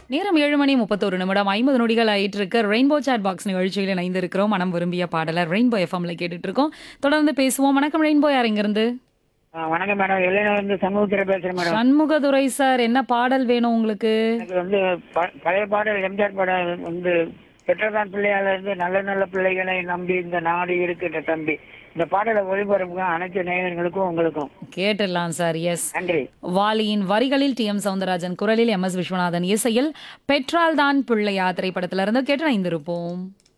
நேரம் ஏழு மணி முப்பத்தொரு நிமிடம் ஐம்பது நொடிகள் ஆயிட்டு இருக்கு ரெயின்போ சாட் பாக்ஸ் நிகழ்ச்சியில் இணைந்திருக்கிறோம் மனம் விரும்பிய பாடலர் ரெயின்போ எஃப்எம்ல கேட்டுட்டு இருக்கோம் தொடர்ந்து பேசுவோம் வணக்கம் ரெயின்போ யார் இங்கிருந்து ஆ, வணக்கம் மேடம் எல்லையில வந்து சமூகத்தில் பேசுறேன் மேடம் சண்முகதுரை சார் என்ன பாடல் வேணும் உங்களுக்கு எனக்கு வந்து ப- பழைய பாடல் எம்ஜிஆர் பாடல் வந்து பெற்றதான் பிள்ளையால இருந்து நல்ல நல்ல பிள்ளைகளை நம்பி இந்த நாடு இருக்கின்ற தம்பி இந்த பாடலை ஒளிபரப்புங்க அனைத்து நேயர்களுக்கும் உங்களுக்கும் கேட்டுடலாம் சார் எஸ் நன்றி வாலியின் வரிகளில் டி எம் சவுந்தரராஜன் குரலில் எம் எஸ் விஸ்வநாதன் இசையில் பெற்றால் தான் பிள்ளையா திரைப்படத்திலிருந்து கேட்டு இணைந்திருப்போம்